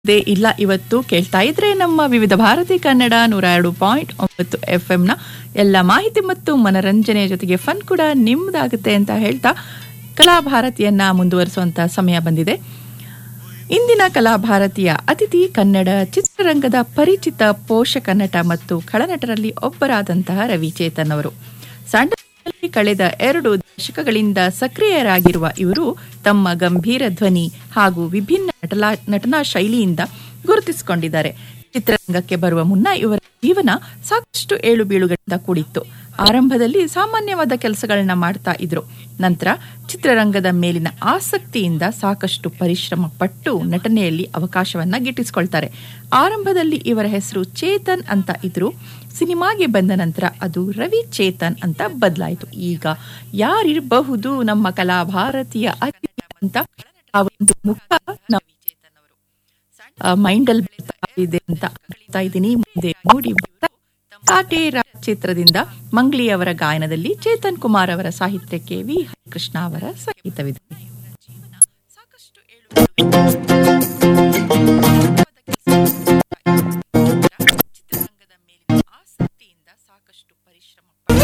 they ಇಲ್ಲ ಇವತ್ತು ಕೇಳ್ತಾ ಇದ್ರೆ ನಮ್ಮ ವಿವಿಧ ಭಾರತಿ ಕನ್ನಡ ನೂರ ಎರಡು ಪಾಯಿಂಟ್ ಒಂಬತ್ತು ಎಫ್ ನ ಎಲ್ಲ ಮಾಹಿತಿ ಮತ್ತು ಮನರಂಜನೆಯ ಜೊತೆಗೆ ಫನ್ ಕೂಡ ನಿಮ್ಮದಾಗುತ್ತೆ ಅಂತ ಹೇಳ್ತಾ ಕಲಾಭಾರತಿಯನ್ನ ಮುಂದುವರಿಸುವಂತ ಸಮಯ ಬಂದಿದೆ ಇಂದಿನ ಕಲಾಭಾರತಿಯ ಅತಿಥಿ ಕನ್ನಡ ಚಿತ್ರರಂಗದ ಪರಿಚಿತ ಪೋಷಕ ನಟ ಮತ್ತು ಖಳನಟರಲ್ಲಿ ಒಬ್ಬರಾದಂತಹ ರವಿಚೇತನ್ ಅವರು ಸ್ಯಾಂಡಲ್ವುಡ್ನಲ್ಲಿ ಕಳೆದ ಎರಡು ದಶಕಗಳಿಂದ ಸಕ್ರಿಯರಾಗಿರುವ ಇವರು ತಮ್ಮ ಗಂಭೀರ ಧ್ವನಿ ಹಾಗೂ ವಿಭಿನ್ನ ನಟಲಾ ನಟನಾ ಶೈಲಿಯಿಂದ ಗುರುತಿಸಿಕೊಂಡಿದ್ದಾರೆ ಚಿತ್ರರಂಗಕ್ಕೆ ಬರುವ ಮುನ್ನ ಇವರ ಜೀವನ ಸಾಕಷ್ಟು ಏಳು ಬೀಳುಗಳಿಂದ ಕೂಡಿತ್ತು ಆರಂಭದಲ್ಲಿ ಸಾಮಾನ್ಯವಾದ ಕೆಲಸಗಳನ್ನ ಮಾಡ್ತಾ ಇದ್ರು ನಂತರ ಚಿತ್ರರಂಗದ ಮೇಲಿನ ಆಸಕ್ತಿಯಿಂದ ಸಾಕಷ್ಟು ಪರಿಶ್ರಮ ಪಟ್ಟು ನಟನೆಯಲ್ಲಿ ಅವಕಾಶವನ್ನ ಗಿಟ್ಟಿಸಿಕೊಳ್ತಾರೆ ಆರಂಭದಲ್ಲಿ ಇವರ ಹೆಸರು ಚೇತನ್ ಅಂತ ಇದ್ರು ಸಿನಿಮಾಗೆ ಬಂದ ನಂತರ ಅದು ರವಿ ಚೇತನ್ ಅಂತ ಬದಲಾಯಿತು ಈಗ ಯಾರಿರಬಹುದು ನಮ್ಮ ಕಲಾ ಭಾರತೀಯ ಅತಿಥಿ ಅಂತ ಆ ಒಂದು ಮುಖ ನಮ್ಮ ಮೈಂಡ್ ಅಲ್ಲಿ ಬರ್ತಾ ಇದೆ ಅಂತ ಹೇಳ್ತಾ ಇದ್ದೀನಿ ಮುಂದೆ ನೋಡಿ ಬರ್ತಾ ಕಾಟೇರ ಚಿತ್ರದಿಂದ ಮಂಗ್ಲಿ ಅವರ ಗಾಯನದಲ್ಲಿ ಚೇತನ್ ಕುಮಾರ್ ಅವರ ಸಾಹಿತ್ಯಕ್ಕೆ ವಿ ಹರಿಕೃಷ್ಣ ಅವರ ಸಂಗೀತವಿದೆ